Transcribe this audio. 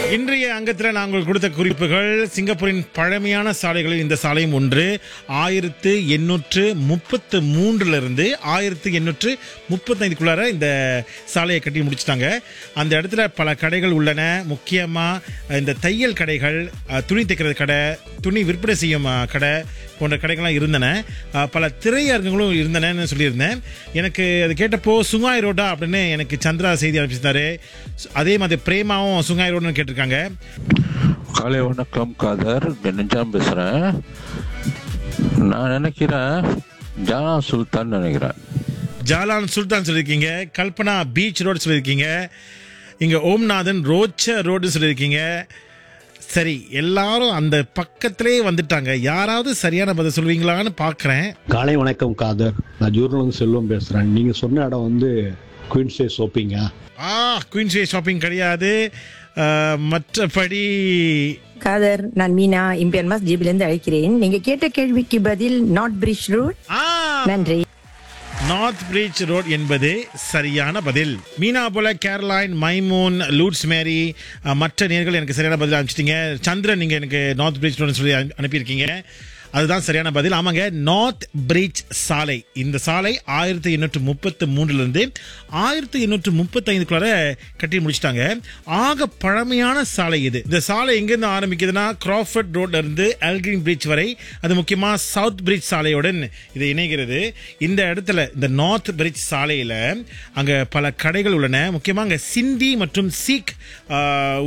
இன்றைய அங்கத்தில் நாங்கள் கொடுத்த குறிப்புகள் சிங்கப்பூரின் பழமையான சாலைகளில் இந்த சாலையும் ஒன்று ஆயிரத்து எண்ணூற்று முப்பத்து மூன்றுலேருந்து ஆயிரத்து எண்ணூற்று முப்பத்தைந்துக்குள்ளார இந்த சாலையை கட்டி முடிச்சிட்டாங்க அந்த இடத்துல பல கடைகள் உள்ளன முக்கியமாக இந்த தையல் கடைகள் அஹ், துணி தைக்கிறது கடை துணி விற்பனை செய்யும் அஹ், கடை போன்ற கடைகள்லாம் இருந்தன அஹ், பல திரையரங்குகளும் இருந்தனன்னு சொல்லியிருந்தேன் எனக்கு அது கேட்டப்போ சுங்காய் ரோடா அப்படின்னு எனக்கு சந்திரா செய்தி அனுப்பிச்சிருந்தாரு அதே மாதிரி பிரேமாவும் சுங்காய் ரோடுன்னு கேட்டிருக்காங்க காலை வணக்கம் காதர் நெஞ்சாம் பேசுகிறேன் நான் நினைக்கிறேன் ஜானா சுல்தான் நினைக்கிறேன் ஜாலான் சுல்தான் சொல்லியிருக்கீங்க கல்பனா பீச் ரோடு சொல்லியிருக்கீங்க இங்கே ஓம்நாதன் ரோச்ச ரோடு சொல்லியிருக்கீங்க சரி எல்லாரும் அந்த பக்கத்திலே வந்துட்டாங்க யாராவது சரியான பதில் சொல்லுவீங்களான்னு பார்க்குறேன் காலை வணக்கம் காதர் நான் ஜூர்னல் செல்வம் பேசுறேன் நீங்க சொன்ன இடம் வந்து குயின்ஸே ஷாப்பிங்கா ஆ குயின்ஸ்வே ஷாப்பிங் கிடையாது அஹ், மற்றபடி காதர் நான் மீனா இம்பியன் மாஸ் ஜிபிலிருந்து அழைக்கிறேன் நீங்க கேட்ட கேள்விக்கு பதில் நாட் பிரிட்ஜ் ரோட் ஆ நன்றி நார்த் பிரிட்ஜ் ரோட் என்பது சரியான பதில் மீனா போல கேரளைன் மைமூன் லூட்ஸ் மேரி அஹ், மற்ற நேர்கள் எனக்கு சரியான பதில் அனுப்பிச்சிட்டீங்க சந்திரன் நீங்க எனக்கு நார்த் பிரிட்ஜ் ரோடு சொல்லி அனு- அனுப்பியிருக்கீங்க அதுதான் சரியான பதில் ஆமாங்க நார்த் பிரிட்ஜ் சாலை இந்த சாலை ஆயிரத்தி எண்ணூற்று முப்பத்து மூன்றுலேருந்து ஆயிரத்தி எண்ணூற்று முப்பத்தைந்துக்குள்ளார கட்டி முடிச்சிட்டாங்க ஆக பழமையான சாலை இது இந்த சாலை எங்கேருந்து ஆரம்பிக்குதுன்னா கிராஃபர்ட் ரோட்ல இருந்து எல்கிரின் பிரிட்ஜ் வரை அது முக்கியமா சவுத் பிரிட்ஜ் சாலையுடன் இது இணைகிறது இந்த இடத்துல இந்த நார்த் பிரிட்ஜ் சாலையில அங்க பல கடைகள் உள்ளன முக்கியமா அங்க சிந்தி மற்றும் சீக் ஆஹ்,